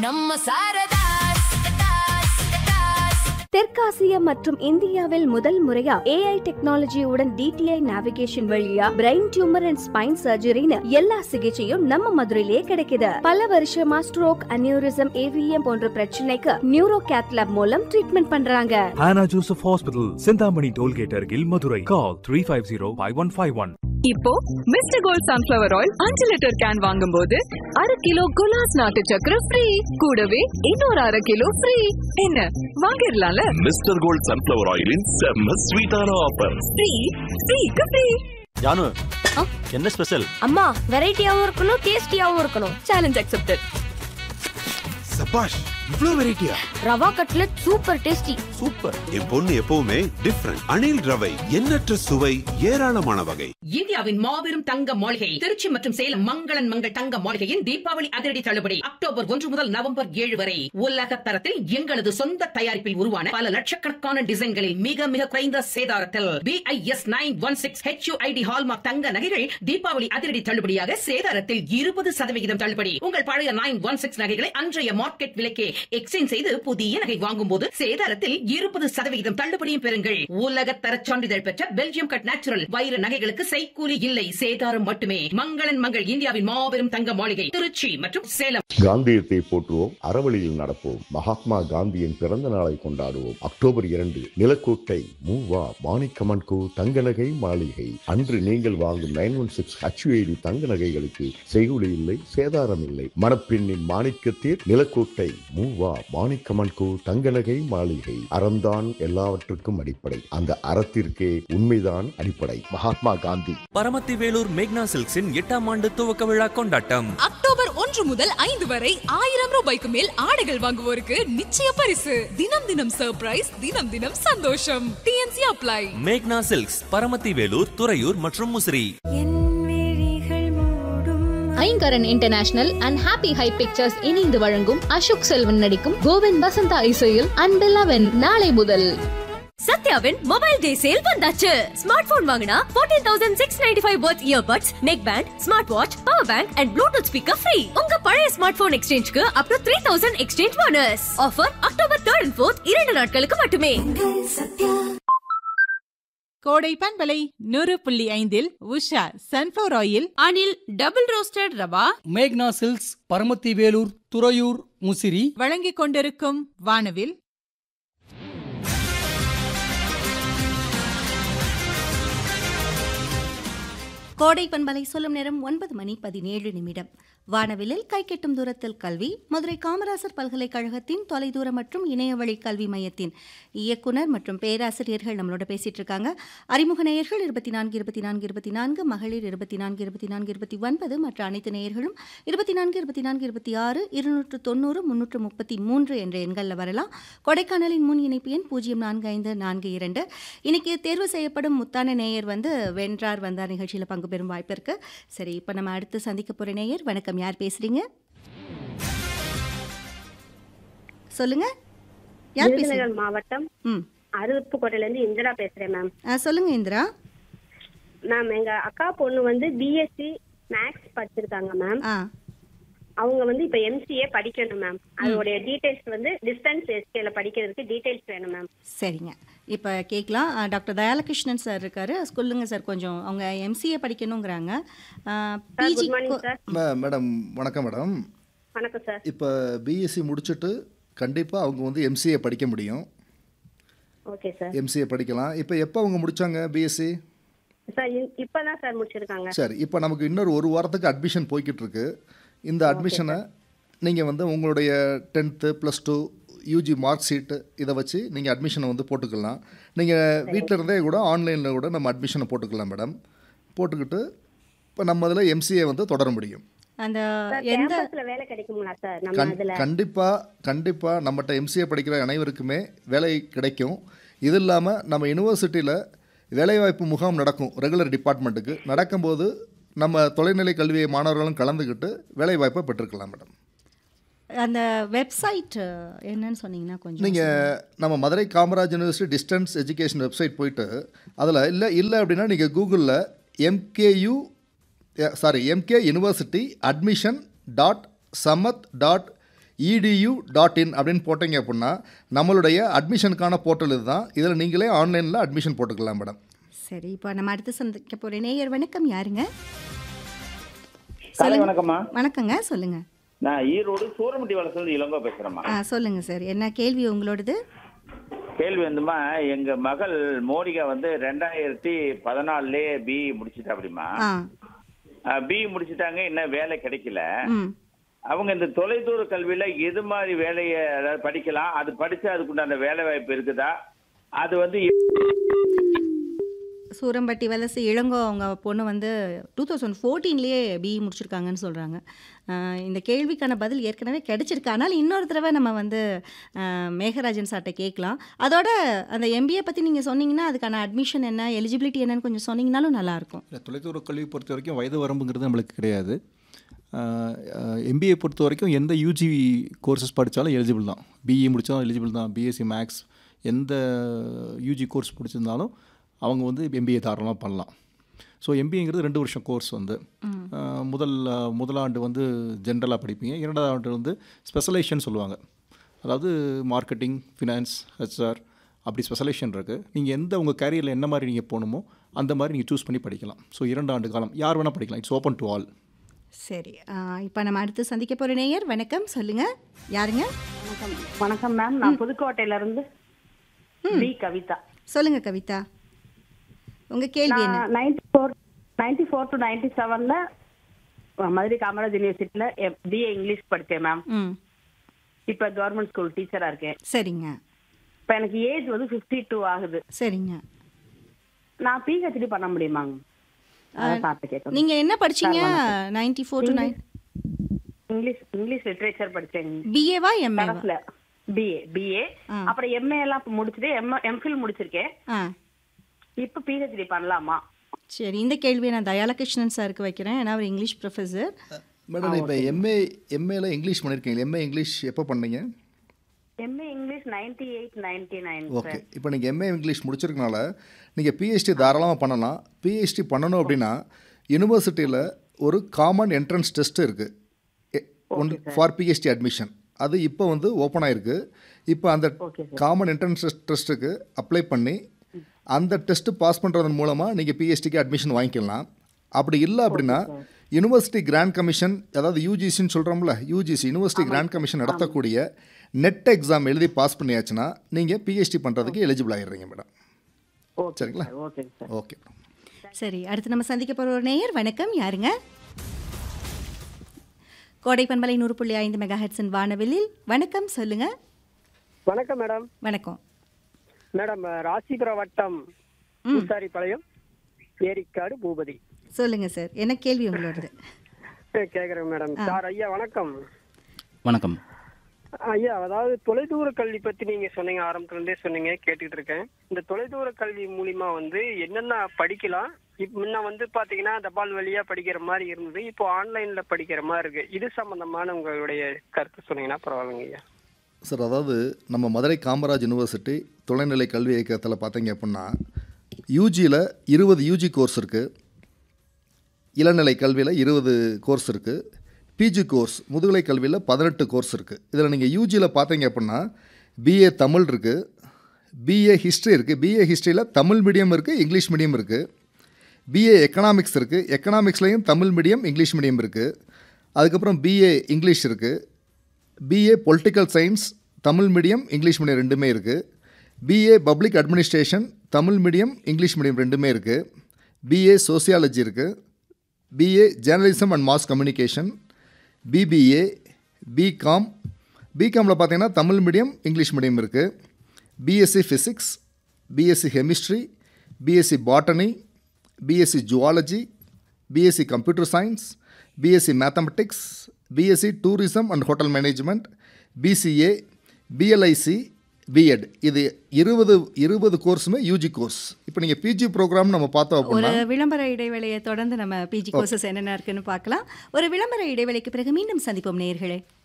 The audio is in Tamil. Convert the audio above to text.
நம்ம சாரதாஸ் தெற்காசிய மற்றும் இந்தியாவில் முதல் முறையா ஏஐ டெக்னாலஜியுடன் டிடிஐ நேவிகேஷன் வழியா பிரெயின் டியூமர் அண்ட் ஸ்பைன் சர்ஜரின்னு எல்லா சிகிச்சையும் நம்ம மதுரையிலே கிடைக்குது பல வருஷமா ஸ்ட்ரோக் அனியூரிசம் ஏவிஎம் போன்ற பிரச்சனைக்கு நியூரோ கேத்லாப் மூலம் ட்ரீட்மெண்ட் பண்றாங்க Hannah Joseph Hospital, Sindhamani Tollgate Argil, Madurai. Call 350-5151. இப்போ மிஸ்டர் கோல்ட் சன்ஃபிளவர் ஆயில் அஞ்சு லிட்டர் கேன் வாங்கும்போது அரை கிலோ குலாஸ் நாட்டு சக்கரை ஃப்ரீ கூடவே இன்னொரு அரை கிலோ ஃப்ரீ என்ன வாங்கிடலாம்ல மிஸ்டர் கோல்ட் சன்ஃபிளவர் ஆயிலின் செம்ம ஸ்வீட்டான ஆஃபர் ஃப்ரீ ஃப்ரீக்கு ஃப்ரீ ஜானு என்ன ஸ்பெஷல் அம்மா வெரைட்டியாவும் இருக்கணும் டேஸ்டியாவும் இருக்கணும் சேலஞ்ச் அக்செப்டட் சபாஷ் இவ்ளோ வெரைட்டியா rava cutlet super tasty super என் பொண்ணு எப்பவுமே டிஃப்ரெண்ட் அணில் ரவை எண்ணற்ற சுவை ஏராளமான வகை இந்தியாவின் மாபெரும் தங்க மாளிகை திருச்சி மற்றும் சேலம் மங்களன் மங்கள் தங்க மாளிகையின் தீபாவளி அதிரடி தள்ளுபடி அக்டோபர் ஒன்று முதல் நவம்பர் ஏழு வரை உலக தரத்தில் எங்களது சொந்த தயாரிப்பில் உருவான பல லட்சக்கணக்கான டிசைன்களில் மிக மிக குறைந்த சேதாரத்தில் BIS nine one six HUID hallmark தங்க நகைகள் தீபாவளி அதிரடி தள்ளுபடியாக சேதாரத்தில் இருபது சதவிகிதம் தள்ளுபடி உங்கள் பழைய நைன் ஒன் சிக்ஸ் நகைகளை அன்றைய மார்க்கெட் விலைக்கே எக்ஸ்சேஞ்ச் செய்து புதிய நகை வாங்கும் போது சேதாரத்தில் இருபது சதவிகிதம் தள்ளுபடியும் பெறுங்கள் உலக தரச் சான்றிதழ் பெற்ற பெல்ஜியம் கட் நேச்சுரல் வைர நகைகளுக்கு செய்கூலி இல்லை சேதாரம் மட்டுமே மங்களன் மங்கள் இந்தியாவின் மாபெரும் தங்க மாளிகை திருச்சி மற்றும் சேலம் காந்தியத்தை போற்றுவோம் அறவழியில் நடப்போம் மகாத்மா காந்தியின் பிறந்த நாளை கொண்டாடுவோம் அக்டோபர் இரண்டு நிலக்கோட்டை மூவா மாணிக்கமன் கோ தங்க நகை மாளிகை அன்று நீங்கள் வாங்கும் நைன் ஒன் சிக்ஸ் ஹச்ஐடி தங்க நகைகளுக்கு செய்குலி இல்லை சேதாரம் இல்லை மணப்பெண்ணின் மாணிக்கத்தேர் நிலக்கோட்டை மூவா மாணிக்கமன் கோ தங்க நகை மாளிகை அறம்தான் எல்லாவற்றுக்கும் அடிப்படை அந்த அறத்திற்கே உண்மைதான் அடிப்படை மகாத்மா காந்தி பரமத்தி வேலூர் மேக்னா சில்க்ஸின் எட்டாம் ஆண்டு துவக்க விழா கொண்டாட்டம் அக்டோபர் ஒன்று முதல் ஐந்து வரை ஆயிரம் ரூபாய்க்கு மேல் ஆடைகள் வாங்குவோருக்கு நிச்சய பரிசு தினம் தினம் சர்ப்ரைஸ் தினம் தினம் சந்தோஷம் டிஎன்சி அப்ளை மேக்னா சில்க்ஸ் பரமத்தி வேலூர் துறையூர் மற்றும் Musiri Ayngaran international and happy high pictures இணைந்து வழங்கும் அசோக் செல்வன் நடிக்கும் கோவிந்த் வசந்தா இசையில் அன்பு லெவன் நாளை முதல் சத்யாவின் மொபைல் டே சேல் வந்தாச்சு ஸ்மார்ட் போன் வாங்கினா 14695 தௌசண்ட் சிக்ஸ் நைன்டி ஃபைவ் பர்த் earbuds neck band smart watch power bank and bluetooth speaker free உங்க பழைய ஸ்மார்ட் போன் எக்ஸ்சேஞ்சுக்கு up to three thousand exchange bonus offer October third and fourth இரண்டு நாட்களுக்கு மட்டுமே கோடை பண்பலை நூறு புள்ளி ஐந்தில் Usha sunflower oil Anil double roasted rava மேக்னா சில்க்ஸ் பரமத்தி வேலூர் துறையூர் முசிறி வழங்கிக் கொண்டிருக்கும் வானவில் கோடை பண்பலை சொல்லும் நேரம் ஒன்பது மணி பதினேழு நிமிடம் வானவிலில் கைக்கெட்டும் தூரத்தில் கல்வி மதுரை காமராசர் பல்கலைக்கழகத்தின் தொலைதூர மற்றும் இணையவழி கல்வி மையத்தின் இயக்குனர் மற்றும் பேராசிரியர்கள் நம்மளோட பேசிட்டு இருக்காங்க அறிமுக நேயர்கள் இருபத்தி நான்கு இருபத்தி நான்கு இருபத்தி நான்கு மகளிர் இருபத்தி நான்கு இருபத்தி நான்கு இருபத்தி ஒன்பது மற்ற அனைத்து நேயர்களும் இருபத்தி நான்கு இருபத்தி நான்கு இருபத்தி ஆறு இருநூற்று தொண்ணூறு முன்னூற்று முப்பத்தி மூன்று என்ற எண்களில் வரலாம் கொடைக்கானலின் முன் இணைப்பு எண் பூஜ்ஜியம் நான்கு ஐந்து நான்கு இரண்டு இன்னைக்கு தேர்வு செய்யப்படும் முத்தான நேயர் வந்து வென்றார் வந்தார் நிகழ்ச்சியில் பங்கு பெறும் வாய்ப்பு இருக்கு சரி இப்போ நம்ம அடுத்து சந்திக்க போற நேயர் வணக்கம் யார் பேசுறீங்க சொல்லுங்க யார் பேசுறீங்க விருதுநகர் மாவட்டம் ம் அருப்புக்கோட்டையில இருந்து இந்திரா பேசுறேன் மேம் ஆ, சொல்லுங்க இந்திரா மேம் எங்க அக்கா பொண்ணு வந்து பிஎஸ்சி மேக்ஸ் படிச்சிருக்காங்க மேம் ஆ அவங்க வந்து இப்ப எம்சிஏ படிக்கணும் மேம் அதோடைய டீடைல்ஸ் வந்து டிஸ்டன்ஸ் எஸ்கேல படிக்கிறதுக்கு டீடைல்ஸ் வேணும் மேம் சரிங்க இப்போ கேட்கலாம் ஆ, டாக்டர் தயாலகிருஷ்ணன் சார் இருக்காரு சொல்லுங்க சார் கொஞ்சம் அவங்க எம்சிஏ படிக்கணுங்கிறாங்க PG good morning sir madam வணக்கம் மேடம் வணக்கம் சார் இப்போ பிஎஸ்சி முடிச்சுட்டு கண்டிப்பாக அவங்க வந்து எம்சிஏ படிக்க முடியும் ஓகே சார் எம்சிஏ படிக்கலாம் இப்போ எப்போ அவங்க முடிச்சாங்க பிஎஸ்சி சார் இ- இப்பதான் சார் முடிச்சிருக்காங்க சரி இப்போ நமக்கு இன்னொரு ஒரு வாரத்துக்கு அட்மிஷன் போய்கிட்டு இருக்கு இந்த அட்மிஷனை நீங்கள் வந்து உங்களுடைய tenth plus two UG mark sheet இதை வச்சு நீங்கள் அட்மிஷனை வந்து போட்டுக்கலாம் நீங்கள் வீட்டில் இருந்தே கூட ஆன்லைனில் கூட நம்ம அட்மிஷனை போட்டுக்கலாம் மேடம் போட்டுக்கிட்டு இப்போ நம்ம அதில் எம்சிஏ வந்து தொடர முடியும் அந்த சார் எந்த கேம்பஸ்ல வேலை கிடைக்குங்களா சார் நம்ம கண் இதுல கண்டிப்பாக கண்டிப்பாக நம்மகிட்ட எம்சிஏ படிக்கிற அனைவருக்குமே வேலை கிடைக்கும் இது இல்லாமல் நம்ம யூனிவர்சிட்டியில் வேலைவாய்ப்பு முகாம் நடக்கும் ரெகுலர் டிபார்ட்மெண்ட்டுக்கு நடக்கும்போது நம்ம தொலைநிலை கல்வி மாணவர்களும் கலந்துக்கிட்டு வேலைவாய்ப்பை பெற்றுக்கலாம் மேடம் அந்த வெப்சைட் என்னன்னு சொன்னீங்கன்னா கொஞ்சம் நீங்கள் நம்ம Madurai Kamaraj university distance education website போயிட்டு அதில் இல்லை இல்லை அப்படின்னா நீங்கள் கூகுளில் MKU sorry MK university admission dot Samarth dot edu dot in அப்படின்னு போட்டீங்க அப்படின்னா நம்மளுடைய அட்மிஷனுக்கான போர்ட்டல் இதுதான் இதில் நீங்களே ஆன்லைனில் அட்மிஷன் போட்டுக்கலாம் மேடம் சரி இப்போ நம்ம அடுத்து சந்திக்க போகிற நேயர் வணக்கம் யாருங்க காலை வணக்கம்மா வணக்கங்க சொல்லுங்க நான் ஈரோடு சூரமட்டி வளசல் இளங்கோ பேசுறேம்மா ஆ சொல்லுங்க சார் என்ன கேள்வி உங்களோடது கேள்வி வந்துமா எங்க மகள் மோனிகா வந்து ரெண்டாயிரத்தி பதினாலுலயே பிஇ முடிச்சிட்டா அப்படிமா ஆ பிஇ முடிச்சிட்டாங்க இன்னும் வேலை கிடைக்கல ம் அவங்க இந்த தொலைதூர கல்வியில எது மாதிரி வேலையை அதாவது படிக்கலாம் அது படிச்சு அதுக்குண்டான வேலை வாய்ப்பு இருக்குதா அது வந்து சூரம்பட்டி வலசு இளங்கோ அவங்க பொண்ணு வந்து டூ தௌசண்ட் ஃபோர்டீன்லேயே பிஇ முடிச்சிருக்காங்கன்னு சொல்கிறாங்க இந்த கேள்விக்கான பதில் ஏற்கனவே கிடைச்சிருக்கு ஆனால் இன்னொரு தடவை நம்ம வந்து ஆஹ், மேகராஜன் சார்ட்ட கேட்கலாம் அதோட அந்த எம்பிஏ பற்றி நீங்கள் சொன்னீங்கன்னா அதுக்கான அட்மிஷன் என்ன எலிஜிபிலிட்டி என்னன்னு கொஞ்சம் சொன்னீங்கனாலும் நல்லாயிருக்கும் இல்லை தொலைதூர கல்வி பொறுத்த வரைக்கும் வயது வரம்புங்கிறது நம்மளுக்கு கிடையாது எம்பிஏ பொறுத்த வரைக்கும் எந்த யூஜி கோர்சஸ் படித்தாலும் எலிஜிபிள் தான் பிஇ முடித்தாலும் எலிஜிபிள் தான் பிஎஸ்சி மேக்ஸ் எந்த யூஜி கோர்ஸ் படிச்சிருந்தாலும் அவங்க வந்து எம்பிஏ தாராளமாக பண்ணலாம் ஸோ எம்பிஏங்கிறது ரெண்டு வருஷம் கோர்ஸ் வந்து அஹ், முதல் அஹ், முதலாண்டு வந்து ஜென்ரலாக படிப்பீங்க இரண்டாவது ஆண்டு வந்து ஸ்பெஷலைசேஷன் சொல்லுவாங்க அதாவது மார்க்கெட்டிங் ஃபினான்ஸ் ஹெச்ஆர் அப்படி ஸ்பெஷலைசேஷன் இருக்குது நீங்கள் எந்த உங்கள் கேரியரில் என்ன மாதிரி நீங்கள் போகணுமோ அந்த மாதிரி நீங்கள் சூஸ் பண்ணி படிக்கலாம் ஸோ இரண்டு ஆண்டு காலம் யார் வேணால் படிக்கலாம் இட்ஸ் ஓப்பன் டு ஆல் சரி இப்போ நம்ம அடுத்து சந்திக்க போகிற நேயர் வணக்கம் சொல்லுங்கள் யாருங்க வணக்கம் வணக்கம் மேம் நான் புதுக்கோட்டையில இருந்து பி கவிதா சொல்லுங்கள் கவிதா உங்கள் கேள்வி என்ன நான் ninety four ninety four to ninety செவன்ல மதுரை காமராஜ் யூனிவர்சிட்டியில பிஏ இங்கிலீஷ் படித்தேன் மேம் ம் இப்போ கவர்மெண்ட் ஸ்கூல் டீச்சரா இருக்கேன் சரிங்க இப்போ எனக்கு ஏஜ் வந்து ஃபிஃப்டி டூ ஆகுது சரிங்க நான் பிஹெச்டி பண்ண முடியுமாங்க அதான் சார்ட்ட கேட்கணும். நீங்கள் என்ன படிச்சீங்க சார், வணக்கம். Ninety four to nine English English literature படிச்சேன் பிஏவா எம்ஏவா கரஸ்ல பிஏ பிஏ அப்புறம் எம்ஏ எல்லாம் இப்ப முடிச்சுட்டு எம் எம்ஃபில் முடிச்சிருக்கேன் ஆ இப்போ பிஹெச்டி பண்ணலாமா சரி இந்த கேள்வியை நான் தயாலகிருஷ்ணன் சாருக்கு வைக்கிறேன் ஏன்னா அவர் இங்கிலீஷ் ப்ரொஃபஸர் மேடம் இப்போ எம்ஏ எம்ஏல இங்கிலீஷ் பண்ணியிருக்கீங்க எம்ஏ இங்கிலீஷ் எப்போ பண்ணீங்க MA English ninety eight ninety nine okay இப்போ நீங்கள் எம்ஏ இங்கிலீஷ் முடிச்சிருக்கனால நீங்கள் பிஹெச்டி தாராளமாக பண்ணலாம் பிஹெச்டி பண்ணணும் அப்படின்னா யூனிவர்சிட்டியில் ஒரு காமன் என்ட்ரன்ஸ் டெஸ்ட் இருக்குது ஒன் ஃபார் பிஹெச்டி அட்மிஷன் அது இப்போ வந்து ஓப்பன் ஆயிருக்கு இப்போ அந்த காமன் என்ட்ரன்ஸ் டெஸ்ட்டுக்கு அப்ளை பண்ணி அந்த டெஸ்ட்டு பாஸ் பண்ணுறதன் மூலமாக நீங்கள் பிஹெச்டிக்கு அட்மிஷன் வாங்கிக்கலாம் அப்படி இல்லை அப்படின்னா யூனிவர்சிட்டி கிராண்ட் கமிஷன் அதாவது யூஜிசின்னு சொல்கிறோம்ல யூஜிசி யூனிவர்சிட்டி கிராண்ட் கமிஷன் நடத்தக்கூடிய நெட் எக்ஸாம் எழுதி பாஸ் பண்ணியாச்சுன்னா நீங்கள் பிஹெச்டி பண்ணுறதுக்கு எலிஜிபிள் ஆகிடுறீங்க மேடம் சரிங்களா ஓகேங்க சார் ஓகே சரி அடுத்து நம்ம சந்திக்க போகிற ஒரு நேயர் வணக்கம் யாருங்க கோடை பண்பலை நூறு புள்ளி ஐந்து மெகா ஹெட்ஸின் வானவிலில் வணக்கம் சொல்லுங்க வணக்கம் மேடம் வணக்கம் மேடம் ராசிபுரம் வட்டம் பாளையம் ஏரிக்காடு பூபதி சொல்லுங்க சார் என்ன கேள்வி உங்களோடது கேக்குறேன் மேடம் சார் ஐயா வணக்கம் வணக்கம் ஐயா அதாவது தொலைதூர கல்வி பத்தி நீங்க சொன்னீங்க ஆரம்பத்துல இருந்தே சொன்னீங்க கேட்டுட்டு இருக்கேன் இந்த தொலைதூர கல்வி மூலியமா வந்து என்னென்ன படிக்கலாம் இப்ப முன்ன வந்து பாத்தீங்கன்னா தபால் வழியா படிக்கிற மாதிரி இருந்தது இப்போ ஆன்லைன்ல படிக்கிற மாதிரி இருக்கு இது சம்பந்தமான உங்களுடைய கருத்து சொன்னீங்கன்னா பரவாயில்லைங்க ஐயா சார் அதாவது நம்ம மதுரை காமராஜ் யூனிவர்சிட்டி தொலைநிலை கல்வி இயக்கத்தில் பார்த்தீங்க அப்படின்னா யூஜியில் இருபது யூஜி கோர்ஸ் இருக்குது இளநிலை கல்வியில் இருபது கோர்ஸ் இருக்குது பிஜி கோர்ஸ் முதுகலை கல்வியில் பதினெட்டு கோர்ஸ் இருக்குது இதில் நீங்கள் யூஜியில் பார்த்தீங்க அப்படின்னா பிஏ தமிழ் இருக்குது பிஏ ஹிஸ்ட்ரி இருக்குது பிஏ ஹிஸ்ட்ரியில் தமிழ் மீடியம் இருக்குது இங்கிலீஷ் மீடியம் இருக்குது பிஏ எக்கனாமிக்ஸ் இருக்குது எக்கனாமிக்ஸ்லேயும் தமிழ் மீடியம் இங்கிலீஷ் மீடியம் இருக்குது அதுக்கப்புறம் பிஏ இங்கிலீஷ் இருக்குது BA political science Tamil medium English medium ரெண்டுமே இருக்குது BA public administration Tamil medium English medium ரெண்டுமே இருக்குது பிஏ சோசியாலஜி இருக்குது BA journalism and mass communication BBA BCom பிகாமில் பார்த்தீங்கன்னா தமிழ் மீடியம் இங்கிலீஷ் மீடியம் இருக்குது BSc physics BSc chemistry BSc botany BSc zoology BSc computer science BSc mathematics BSc tourism and hotel management BCA BLIC BEd இது இருபது இருபது கோர்ஸுமே யூஜி கோர்ஸ் இப்போ நீங்கள் பிஜி ப்ரோக்ராம் நம்ம பார்த்தோம் ஒரு அப்படின்னா விளம்பர இடைவேளையை தொடர்ந்து நம்ம பிஜி கோர்சஸ் என்னென்ன இருக்குன்னு பார்க்கலாம் ஒரு விளம்பர இடைவேளைக்கு பிறகு மீண்டும் சந்திப்போம் நேயர்களே